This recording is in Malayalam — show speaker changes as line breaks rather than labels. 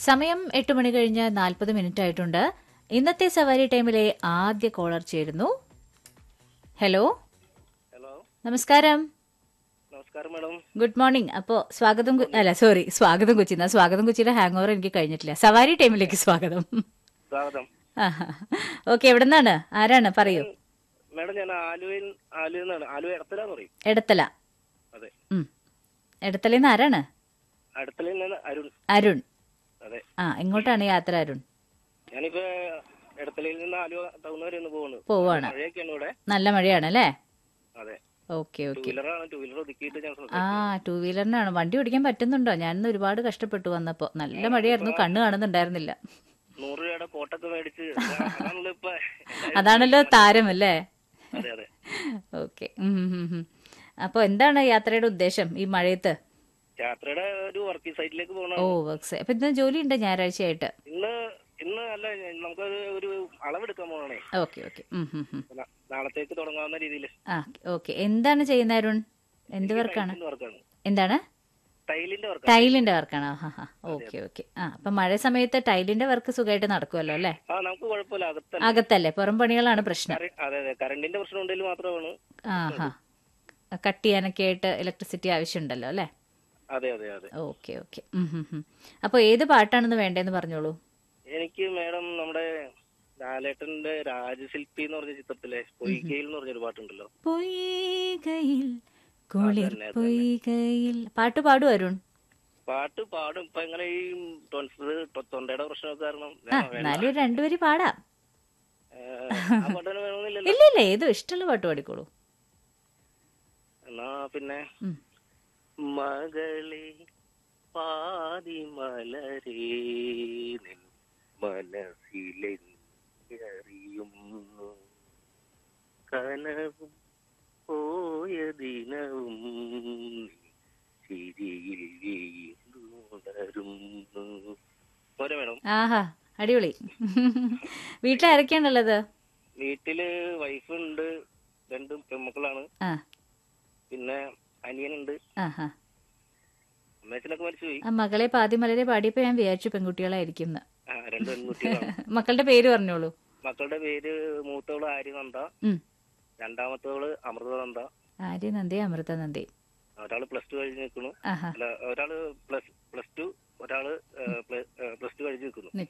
സമയം എട്ട് മണി കഴിഞ്ഞ് നാൽപ്പത് മിനിറ്റ് ആയിട്ടുണ്ട് ഇന്നത്തെ സവാരി ടൈമിലെ ആദ്യ കോളർ ചേരുന്നു ഹലോ
ഹലോ
നമസ്കാരം
നമസ്കാരം മാഡം
ഗുഡ് മോർണിംഗ് അപ്പോ സ്വാഗതം കൊ- അല്ല സോറി സ്വാഗതം കൊച്ചിന്ന സ്വാഗതം കൊച്ചിയുടെ ഹാങ് ഓവർ എനിക്ക് കഴിഞ്ഞിട്ടില്ല സവാരി ടൈമിലേക്ക് സ്വാഗതം
സ്വാഗതം
ഓക്കെ എവിടെ നിന്നാണ് ആരാണ് പറയൂ
മാഡം ഞാൻ ആലുവയിൽ ആലുവയിൽ നിന്നാണ് ആലുവ ഇടത്തലാന്ന് പറയും
എടത്തല
അതെ
ഉം. എടത്തലയിൽ നിന്ന് ആരാണ്
അടുത്തലയിൽ നിന്ന് അരുൺ
അരുൺ
അതെ
ആ എങ്ങോട്ടാണ് യാത്ര അരുൺ
ഞാനിപ്പോ ഇടത്തലയിൽ നിന്ന് ആലുവ ടൗൺ വരെ ഒന്ന് പോകുന്നു
പോവാണ്
മഴയൊക്കെയാണ് ഇവിടെ
നല്ല മഴയാണ് അല്ലേ
അതെ
ഓക്കെ
ടൂ
ഓക്കെ
വീലറാണ് ടൂ വീലർ ഒതുക്കിയിട്ട് ഞാൻ
ആ ടൂ വീലറിനാണ് വണ്ടി ഓടിക്കാൻ പറ്റുന്നുണ്ടോ ഞാൻ ഒരുപാട് കഷ്ടപ്പെട്ടു വന്നപ്പോ നല്ല മഴയായിരുന്നു കണ്ണ് കാണുന്നുണ്ടായിരുന്നില്ല
നൂറ് രൂപയുടെ കോട്ടൊക്കെ മേടിച്ച് അതാണല്ലോ ഇപ്പൊ
അതാണല്ലോ താരം അല്ലേ
അതെ അതെ
ഓക്കെ അപ്പൊ എന്താണ് യാത്രയുടെ ഉദ്ദേശം ഈ മഴയത്ത്
യാത്രയുടെ ഒരു വർക്കിംഗ് സൈറ്റിലേക്ക്
ഓ
പോകണം
വർക്ക്സ് അപ്പൊ ഇന്ന് ജോലി ഉണ്ട് ഞായറാഴ്ചയായിട്ട്
ഇന്ന് ഇന്ന് അല്ല നമുക്കൊരു ഒരു അളവെടുക്കാൻ പോകണേ
ഓക്കെ ഓക്കെ
നാ- നാളത്തേക്ക് തുടങ്ങാവുന്ന രീതിയിൽ
ആ ഓക്കെ എന്താണ് ചെയ്യുന്നത് അരുൺ എന്ത് വർക്കാണ്
വർക്കാണ്
എന്താണ്
ടൈലിന്റെ വർക്ക്
ടൈലിന്റെ വർക്കാണോ ഹാ ഹാ ഓക്കെ ഓക്കെ ആ അപ്പൊ മഴ സമയത്ത് ടൈലിന്റെ വർക്ക് സുഖമായിട്ട് നടക്കുമല്ലോ അല്ലേ
ആ നമുക്ക് കുഴപ്പമില്ല അകത്തല്ല
അകത്തല്ലേ പുറം പണികളാണ് പ്രശ്നം
കറ- അതെ അതെ കറണ്ടിന്റെ പ്രശ്നം ഉണ്ടെങ്കിൽ മാത്രമാണ്
ആ ഹാ കട്ട് ചെയ്യാനൊക്കെ ആയിട്ട് ഇലക്ട്രിസിറ്റി ആവശ്യമുണ്ടല്ലോ അല്ലേ
അതെ അതെ അതെ
ഓക്കെ ഓക്കെ അപ്പോൾ ഏത് പാട്ടാണെന്ന് വേണ്ടതെന്ന് പറഞ്ഞോളൂ
എനിക്ക് മേഡം നമ്മുടെ ലാലേട്ടന്റെ രാജശില്പി എന്ന് പറഞ്ഞ ചിത്രത്തിലെ പൊയ്കയിൽ എന്ന് പറഞ്ഞൊരു പാട്ടുണ്ടല്ലോ
പൊയ്കയിൽ കുളിർ
അതന്നെ, അതന്നെ.
പൊയ്കയിൽ പാട്ട് പാടും അരുൺ
പാട്ട് പാടും ഇപ്പൊ ഇങ്ങനെ ഈ ടോൺസിൽ തൊണ്ടയുടെ പ്രശ്നമൊക്കെ കാരണം
ആ
വേണം, വേണ്ട.
എന്നാലും ഒരു രണ്ടുപേര് പാടാം
ഏ, ആ പാട്ട് തന്നെ വേണമെന്നില്ലല്ലോ
ഇല്ല ഇല്ല ഏതോ ഇഷ്ടമുള്ള പാട്ട് പാടിക്കോളൂ
എന്നാ പിന്നെ
ഉം.
മകളെ പാതിമലരേ നിൻ മനസ്സിലെറിയുന്നു കനവും പോയ ദിനവും ചിരിയിൽ വീണ്ടുണരുന്നു പോരെ മേഡം
ആഹാ അടിപൊളി വീട്ടിലാരൊക്കെയാണുള്ളത്
വീട്ടില് വൈഫുണ്ട് രണ്ട് പെൺമക്കളാണ്
ആ
പിന്നെ അനിയനുണ്ട്
ആഹാ
അമ്മേച്ചനൊക്കെ മരിച്ചുപോയി
ആ മകളെ പാതി മലരെ പാടിയപ്പോ ഞാൻ വിചാരിച്ചു പെൺകുട്ടികളായിരിക്കും എന്ന്.
ആ രണ്ട് പെൺകുട്ടികളാണ്
മക്കളുടെ പേര് പറഞ്ഞോളൂ
മക്കളുടെ പേര് മൂത്തവള് ആര്യനന്ദ
ഉം.
രണ്ടാമത്തവള് അമൃതനന്ദ
ആര്യ നന്ദി അമൃത നന്ദി
ഒരാള് പ്ലസ് ടു കഴിഞ്ഞ് നിൽക്കുന്നു
ആഹാ
അല്ല ഒരാള് പ്ലസ് പ്ലസ് ടു ഒരാള് പ്ലസ് ടു കഴിഞ്ഞ് നിൽക്കുന്നു